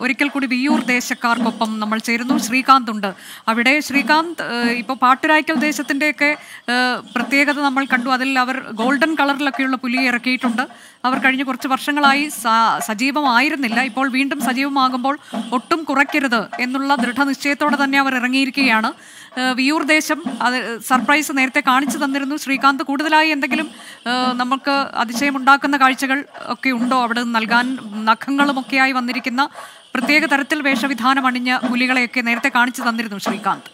ഒരിക്കൽ കൂടി വിയ്യൂർ ദേശക്കാർക്കൊപ്പം നമ്മൾ ചേരുന്നു ശ്രീകാന്ത് ഉണ്ട് അവിടെ ശ്രീകാന്ത് ഏഹ്, ഇപ്പോൾ പാട്ടുരായ്ക്കൽ ദേശത്തിൻ്റെയൊക്കെ ഏഹ്, പ്രത്യേകത നമ്മൾ കണ്ടു അതിൽ അവർ ഗോൾഡൻ കളറിലൊക്കെയുള്ള പുലിയെ ഇറക്കിയിട്ടുണ്ട് അവർ കഴിഞ്ഞ കുറച്ച് വർഷങ്ങളായി സ- സജീവമായിരുന്നില്ല ഇപ്പോൾ വീണ്ടും സജീവമാകുമ്പോൾ ഒട്ടും കുറയ്ക്കരുത് എന്നുള്ള ദൃഢനിശ്ചയത്തോടെ തന്നെ അവർ ഇറങ്ങിയിരിക്കുകയാണ് ഏഹ്, വിയ്യൂർ ദേശം അത് സർപ്രൈസ് നേരത്തെ കാണിച്ചു തന്നിരുന്നു ശ്രീകാന്ത് കൂടുതലായി എന്തെങ്കിലും ഏഹ്, നമുക്ക് അതിശയമുണ്ടാക്കുന്ന കാഴ്ചകൾ ഒക്കെ ഉണ്ടോ അവിടെ നൽകാൻ നഖങ്ങളുമൊക്കെയായി വന്നിരിക്കുന്ന പ്രത്യേക തരത്തിൽ വേഷവിധാനം അണിഞ്ഞ പുലികളെയൊക്കെ നേരത്തെ കാണിച്ചു തന്നിരുന്നു ശ്രീകാന്ത്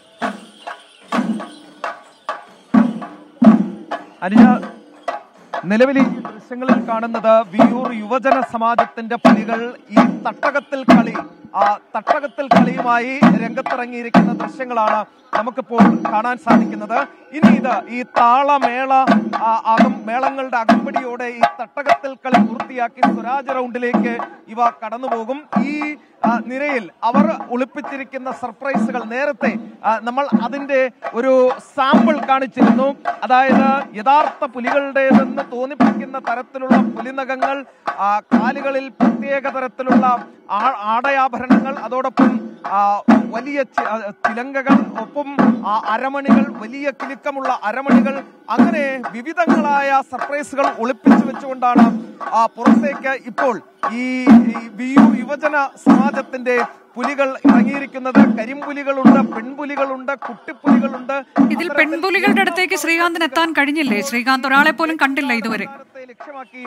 അനുജ നിലവിൽ ഈ ദൃശ്യങ്ങളിൽ കാണുന്നത് വിയൂർ യുവജന സമാജത്തിന്റെ പുലികൾ ഈ തട്ടകത്തിൽ കളി ആ തട്ടകത്തിൽ കളിയുമായി രംഗത്തിറങ്ങിയിരിക്കുന്ന ദൃശ്യങ്ങളാണ് നമുക്കിപ്പോൾ കാണാൻ സാധിക്കുന്നത് ഇനി ഇത് ഈ താളമേള ആ, അകം മേളങ്ങളുടെ അകമ്പടിയോടെ ഈ തട്ടകത്തിൽ കളി പൂർത്തിയാക്കി സ്വരാജ് റൗണ്ടിലേക്ക് ഇവ കടന്നുപോകും ഈ ആ, നിരയിൽ അവർ ഒളിപ്പിച്ചിരിക്കുന്ന സർപ്രൈസുകൾ നേരത്തെ ആ, നമ്മൾ അതിന്റെ ഒരു സാമ്പിൾ കാണിച്ചിരുന്നു അതായത് യഥാർത്ഥ പുലികളുടേതെന്ന് തോന്നിപ്പിക്കുന്ന തരത്തിലുള്ള പുലിനഖങ്ങൾ ആ, കാലുകളിൽ പ്രത്യേക തരത്തിലുള്ള ആ- ആടയാഭരണങ്ങൾ അതോടൊപ്പം ആ, വലിയ ചി- ആ, തിലങ്കകൾ ഒപ്പം ആ, അരമണികൾ വലിയ കിലുക്കമുള്ള അരമണികൾ അങ്ങനെ വിവിധങ്ങളായ സർപ്രൈസുകൾ ഒളിപ്പിച്ചു വെച്ചുകൊണ്ടാണ് ആ, പുറത്തേക്ക് ഇപ്പോൾ ഈ ഈ വിയു യുവജന സമാജത്തിന്റെ പുലികൾ ഇറങ്ങിയിരിക്കുന്നത് കരിമ്പുലികളുണ്ട് പെൺപുലികളുണ്ട് കുട്ടിപ്പുലികളുണ്ട് ഇതിൽ പെൺപുലികളുടെ അടുത്തേക്ക് ശ്രീകാന്തിന് എത്താൻ കഴിഞ്ഞില്ലേ ശ്രീകാന്ത് ഒരാളെ പോലും കണ്ടില്ല ഇതുവരെ സംസ്ഥാനത്തെ ലക്ഷ്യമാക്കി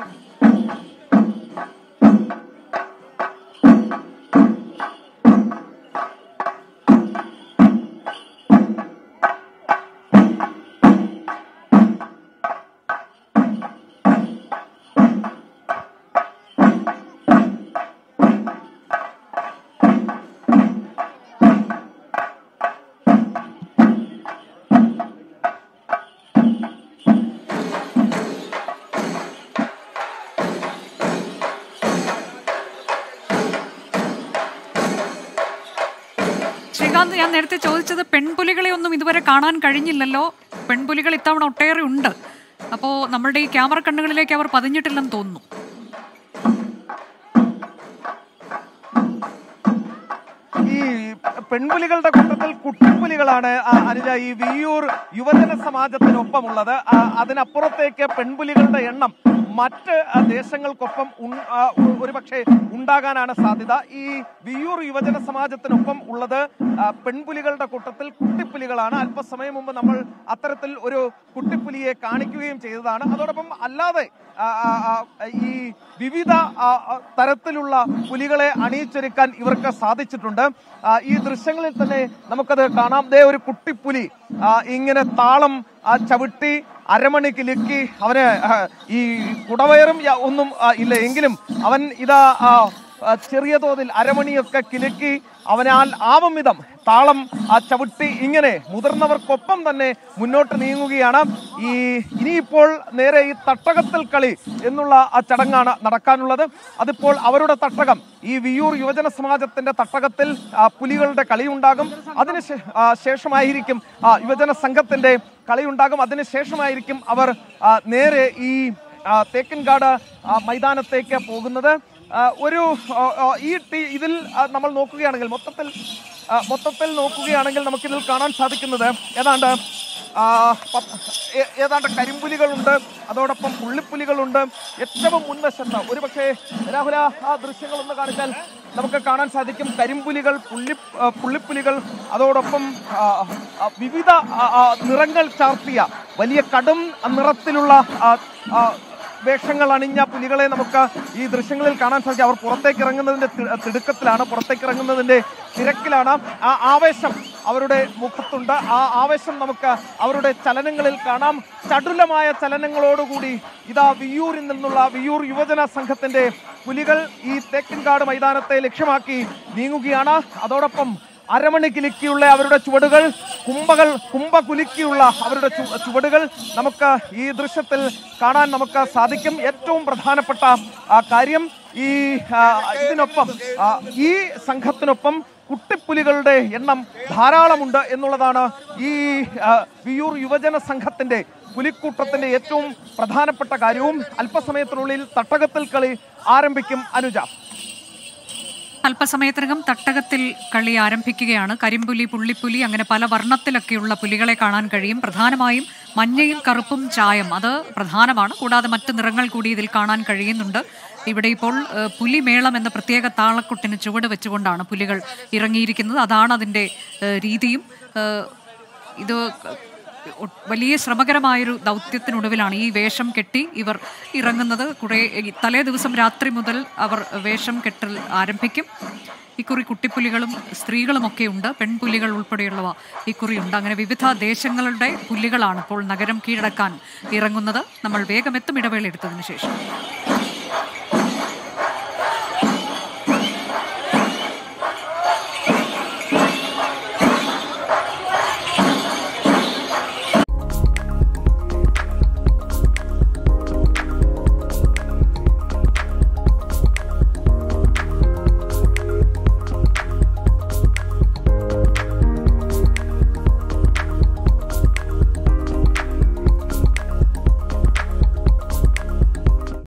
ശ്രീകാന്ത് ഞാൻ നേരത്തെ ചോദിച്ചത് പെൺപുലികളെ ഒന്നും ഇതുവരെ കാണാൻ കഴിഞ്ഞില്ലല്ലോ പെൺപുലികൾ ഇത്തവണ ഒട്ടേറെ ഉണ്ട് അപ്പോൾ നമ്മളുടെ ഈ ക്യാമറ കണ്ണുകളിലേക്ക് അവർ പതിഞ്ഞിട്ടില്ലെന്ന് തോന്നുന്നു ഈ പെൺപുലികളുടെ കൂട്ടത്തിൽ കുട്ടിപ്പുലികളാണ് ആ, അനുജ ഈ വിയൂർ യുവജന സമാജത്തിനൊപ്പമുള്ളത് ആ, അതിനപ്പുറത്തേക്ക് പെൺപുലികളുടെ എണ്ണം മറ്റ് ആ, ദേശങ്ങൾക്കൊപ്പം ഉൺ- ആ, ഒ- ഒരുപക്ഷെ ഉണ്ടാകാനാണ് സാധ്യത ഈ വിയൂർ യുവജന സമാജത്തിനൊപ്പം ഉള്ളത് ആ, പെൺപുലികളുടെ കൂട്ടത്തിൽ കുട്ടിപ്പുലികളാണ് അല്പസമയം മുമ്പ് നമ്മൾ അത്തരത്തിൽ ഒരു കുട്ടിപ്പുലിയെ കാണിക്കുകയും ചെയ്തതാണ് അതോടൊപ്പം അല്ലാതെ ആ, ആ, ആ, ഈ വിവിധ ആ, ആ, തരത്തിലുള്ള പുലികളെ അണിയിച്ചൊരുക്കാൻ ഇവർക്ക് സാധിച്ചിട്ടുണ്ട് ആ, ഈ ദൃശ്യങ്ങളിൽ തന്നെ നമുക്കത് കാണാം ദേ ഒരു കുട്ടിപ്പുലി ആ, ഇങ്ങനെ താളം ആ, ചവിട്ടി അരമണി കിലുക്കി അവന് ആ, ഈ കുടവയറും യ- ഒന്നും ആ, ഇല്ല എങ്കിലും അവൻ ഇതാ ആ, ആ, ചെറിയ തോതിൽ അരമണിയൊക്കെ കിലുക്കി അവനാൽ ആവും വിധം താളം ആ ചവിട്ടി ഇങ്ങനെ മുതിർന്നവർക്കൊപ്പം തന്നെ മുന്നോട്ട് നീങ്ങുകയാണ് ഈ ഇനിയിപ്പോൾ നേരെ ഈ തട്ടകത്തിൽ കളി എന്നുള്ള ആ ചടങ്ങാണ് നടക്കാനുള്ളത് അതിപ്പോൾ അവരുടെ തട്ടകം ഈ വിയൂർ യുവജന സമാജത്തിന്റെ തട്ടകത്തിൽ ആ, പുലികളുടെ കളിയുണ്ടാകും അതിന് ശേ- ആ, ശേഷമായിരിക്കും ആ, യുവജന സംഘത്തിന്റെ കളിയുണ്ടാകും അതിന് ശേഷമായിരിക്കും അവർ ആ, നേരെ ഈ ആ, തേക്കിൻകാട് ആ, മൈതാനത്തേക്ക് പോകുന്നത് ആ, ഒരു ആ, ആ, ഈ ടീ- ഇതിൽ ആ, നമ്മൾ നോക്കുകയാണെങ്കിൽ മൊത്തത്തിൽ ആ, മൊത്തത്തിൽ നോക്കുകയാണെങ്കിൽ നമുക്കിതിൽ കാണാൻ സാധിക്കുന്നത് ഏതാണ്ട് ആ, പത്ത്- ഏ- ഏതാണ്ട് കരിമ്പുലികളുണ്ട് അതോടൊപ്പം പുള്ളിപ്പുലികളുണ്ട് ഏറ്റവും മുൻവശത്ത് ഒരു പക്ഷേ രാഹുല ആ ദൃശ്യങ്ങൾ ഒന്ന് കാണിച്ചാൽ നമുക്ക് കാണാൻ സാധിക്കും കരിമ്പുലികൾ പുള്ളി ആ, പുള്ളിപ്പുലികൾ അതോടൊപ്പം ആ, ആ, വിവിധ ആ, ആ, നിറങ്ങൾ ചാർത്തിയ വലിയ കടും നിറത്തിലുള്ള ആ, ആ, വേഷങ്ങൾ അണിഞ്ഞ പുലികളെ നമുക്ക് ഈ ദൃശ്യങ്ങളിൽ കാണാൻ സാധിക്കും അവർ പുറത്തേക്ക് ഇറങ്ങുന്നതിന്റെ തി- തിടുക്കത്തിലാണ് പുറത്തേക്ക് ഇറങ്ങുന്നതിന്റെ തിരക്കിലാണ് ആ ആവേശം അവരുടെ മുഖത്തുണ്ട് ആ ആവേശം നമുക്ക് അവരുടെ ചലനങ്ങളിൽ കാണാം ചടുലമായ ചലനങ്ങളോടുകൂടി ഇതാ വിയ്യൂരിൽ നിന്നുള്ള വിയ്യൂർ യുവജന സംഘത്തിന്റെ പുലികൾ ഈ തേക്കിൻകാട് മൈതാനത്തെ ലക്ഷ്യമാക്കി നീങ്ങുകയാണ് അതോടൊപ്പം അരമണി കിലുക്കിയുള്ള അവരുടെ ചുവടുകൾ കുംഭകൾ കുംഭ കുലുക്കിയുള്ള അവരുടെ ചു- ചുവടുകൾ നമുക്ക് ഈ ദൃശ്യത്തിൽ കാണാൻ നമുക്ക് സാധിക്കും ഏറ്റവും പ്രധാനപ്പെട്ട ആ, കാര്യം ഈ ആ, ഇതിനൊപ്പം ആ, ഈ സംഘത്തിനൊപ്പം കുട്ടിപ്പുലികളുടെ എണ്ണം ധാരാളമുണ്ട് എന്നുള്ളതാണ് ഈ ആ, വിയൂർ യുവജന സംഘത്തിന്റെ പുലിക്കൂട്ടത്തിന്റെ ഏറ്റവും പ്രധാനപ്പെട്ട കാര്യവും അല്പസമയത്തിനുള്ളിൽ തട്ടകത്തിൽ കളി ആരംഭിക്കും അനുജ അല്പസമയത്തിനകം തട്ടകത്തിൽ കളി ആരംഭിക്കുകയാണ് കരിമ്പുലി പുള്ളിപ്പുലി അങ്ങനെ പല വർണ്ണത്തിലൊക്കെയുള്ള പുലികളെ കാണാൻ കഴിയും പ്രധാനമായും മഞ്ഞയും കറുപ്പും ചായം അത് പ്രധാനമാണ് കൂടാതെ മറ്റ് നിറങ്ങൾ കൂടി ഇതിൽ കാണാൻ കഴിയുന്നുണ്ട് ഇവിടെ ഇപ്പോൾ ഏഹ്, പുലിമേളം എന്ന പ്രത്യേക താളക്കൊട്ടിന് ചുവട് വെച്ചുകൊണ്ടാണ് പുലികൾ ഇറങ്ങിയിരിക്കുന്നത് അതാണ് അതിൻ്റെ ഏഹ്, രീതിയും ഏഹ്, ഇത് ഒ- വലിയ ശ്രമകരമായൊരു ദൗത്യത്തിനൊടുവിലാണ് ഈ വേഷം കെട്ടി ഇവർ ഇറങ്ങുന്നത് കുറേ ഈ തലേ ദിവസം രാത്രി മുതൽ അവർ വേഷം കെട്ടൽ ആരംഭിക്കും ഇക്കുറി കുട്ടിപ്പുലികളും സ്ത്രീകളുമൊക്കെ ഉണ്ട് പെൺപുലികൾ ഉൾപ്പെടെയുള്ളവ ഇക്കുറി ഉണ്ട് അങ്ങനെ വിവിധ ദേശങ്ങളുടെ പുലികളാണ് ഇപ്പോൾ നഗരം കീഴടക്കാൻ ഇറങ്ങുന്നത് നമ്മൾ വേഗം എത്തും ഇടവേള എടുത്തതിന് ശേഷം